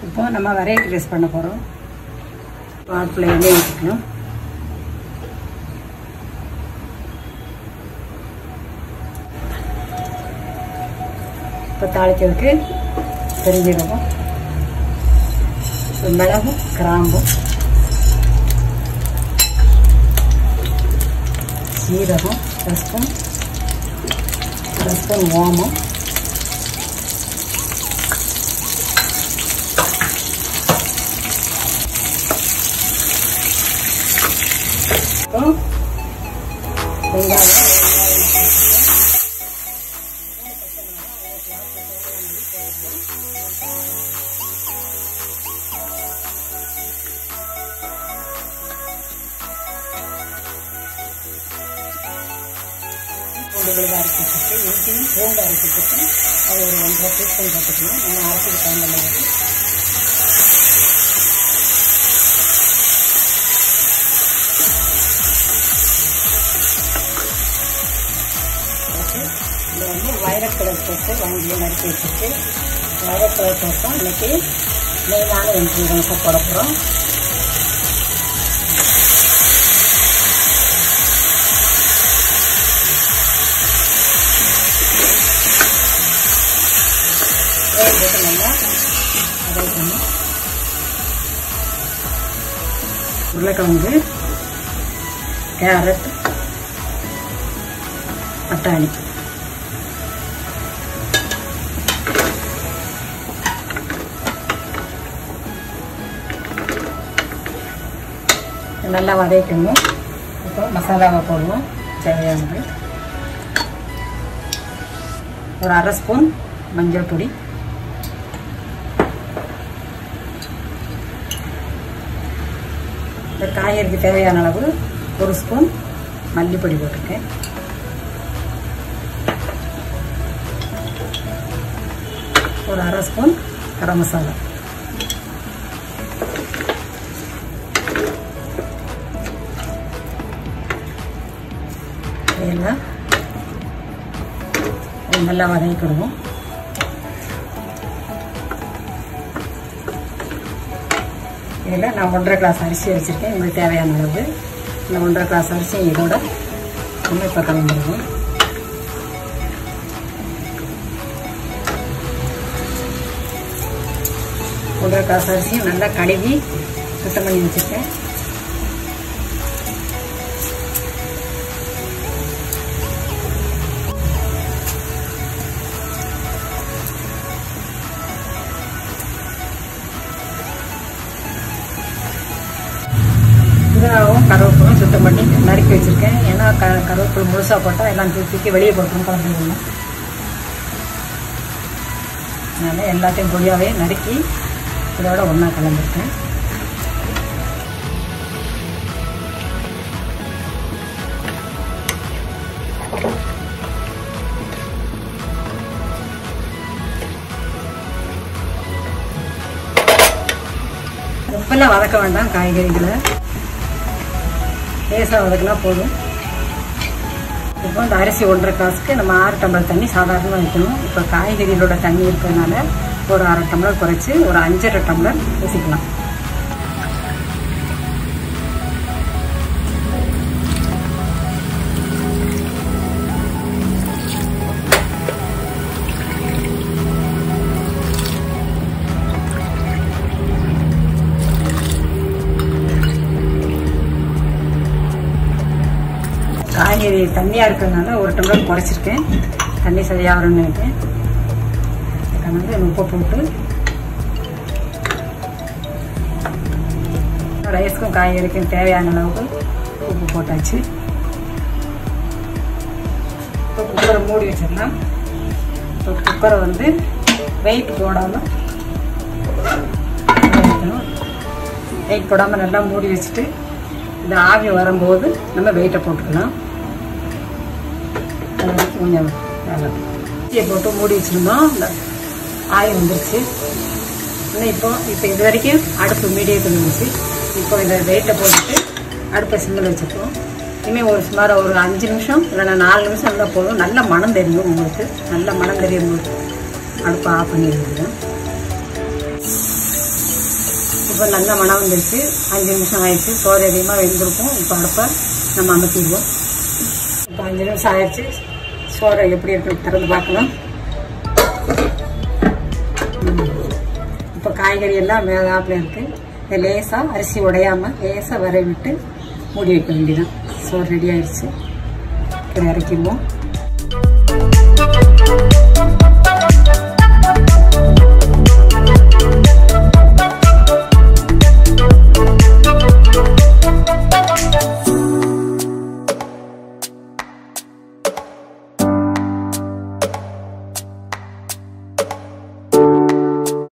இப்போ நம்ம variety rice பண்ண போகிறோம் அடுப்பில் எண்ணெய் ஊற்றிக்கணும் இப்போ தாளிக்கிறதுக்கு பெருஞ்சீரகம் மிளகும் கிராம்பும் சீரகம் ஒரு ஸ்பூன் ஒரு ஸ்பூன் ஓமம் அப்புறம் வெங்காயம் பூண்டு விழுத அரைச்சிட்டு இஞ்சியும் பூண்டு அரைச்சிட்டு அது ஒரு ஒன்றரை டீஸ்பூன் போட்டுக்கணும் நம்ம அரைச்சிட்டு தகுந்த மாதிரி போட்டு இதை வந்து வயலட் கலர் போட்டு வாங்கி நறுக்கி வச்சுட்டு வயலட் கலர் போட்டோம் இன்னைக்கு மெயினான இன்க்ரீடியன்ஸை போட போகிறோம் வேக போட்டு நல்லா வதக்கணும் உருளைக்கிழங்கு கேரட் பட்டாணி நல்லா வதக்கணும் இப்போ மசாலாவை போடுவோம் தேவையானது ஒரு அரை ஸ்பூன் மஞ்சள் பொடி இந்த காய்கறிக்கு தேவையான அளவு ஒரு ஸ்பூன் மல்லிப்பொடி போட்டிருக்கேன் ஒரு அரை ஸ்பூன் கரம் மசாலா இதெல்லாம் நல்லா வதக்கிடுவோம் இதில் நான் ஒன்றரை கிளாஸ் அரிசி வச்சுருக்கேன் உங்களுக்கு தேவையான அளவு இந்த ஒன்றரை கிளாஸ் அரிசி இதோட நம்ம இப்போ கலந்துருவோம் ஒன்றரை கிளாஸ் அரிசியும் நல்லா கழுவி சுத்தம் பண்ணி வச்சுருக்கேன் புதினாவும் கருவேப்பிலும் சுத்தம் பண்ணி நறுக்கி வச்சுருக்கேன் ஏன்னா க கருவேப்பில் முழுசாக போட்டால் எல்லாம் தூக்கி வெளியே போட்டுரும் குழந்தைங்க அதனால் எல்லாத்தையும் பொடியாகவே நறுக்கி இதோட ஒன்றா கலந்துருக்கேன் உப்பெல்லாம் வதக்க வேண்டாம் காய்கறிகளை லேசாக வதக்கினா போதும் இப்போ இந்த அரிசி ஒன்றரை கிளாஸுக்கு நம்ம ஆறு டம்ளர் தண்ணி சாதாரணமாக வைக்கணும் இப்போ காய்கறிகளோட தண்ணி இருக்கிறதுனால ஒரு அரை டம்ளர் குறைச்சி ஒரு அஞ்சரை டம்ளர் ஊற்றிக்கலாம் காய்கறி தண்ணியாக இருக்கிறதுனால ஒரு டம்ளர் குறைச்சிருக்கேன் தண்ணி சரியாகணும்னு நினைக்கிறேன் கலந்து உப்பை போட்டு ரைஸ்க்கும் காய்கறிக்கும் தேவையான அளவுக்கு உப்பு போட்டாச்சு இப்போ குக்கரை மூடி வச்சிடலாம் இப்போ குக்கரை வந்து வெயிட் போடாமல் வெயிட் போடாமல் நல்லா மூடி வச்சுட்டு இந்த ஆவி வரும்போது நம்ம வெயிட்டை போட்டுக்கலாம் அது வரைக்கும் கொஞ்சம் வேலை இட்லியை போட்டு மூடி வச்சுருந்தோம் இந்த ஆவி வந்துருச்சு இன்னும் இப்போ இப்போ இது வரைக்கும் அடுப்பு மீடியத்தில் இருந்துச்சு இப்போ இதை வெயிட்டை போட்டுட்டு அடுப்பை சிம்மில் வச்சுருக்கோம் இனிமேல் ஒரு சுமார் ஒரு அஞ்சு நிமிஷம் இல்லைன்னா நாலு நிமிஷம் இருந்தால் போதும் நல்ல மனம் தெரியும் உங்களுக்கு நல்ல மனம் தெரியும் அடுப்பை ஆஃப் பண்ணிடுங்க இப்போ நல்ல மனம் வந்துருச்சு அஞ்சு நிமிஷம் ஆயிடுச்சு சோறு அதிகமாக வெந்திருக்கும் இப்போ அடுப்பை நம்ம அமர்த்திடுவோம் இப்போ அஞ்சு நிமிஷம் ஆயிடுச்சு சோறை எப்படி இருக்கு திறந்து பார்க்கலாம் இப்போ காய்கறி எல்லாம் வேகாப்பில் இருக்கு இதை லேசாக அரிசி உடையாம லேசாக வரை விட்டு மூடி வைக்க வேண்டியதான் சோறு ரெடி ஆயிடுச்சு இப்போ இறக்கிடுவோம்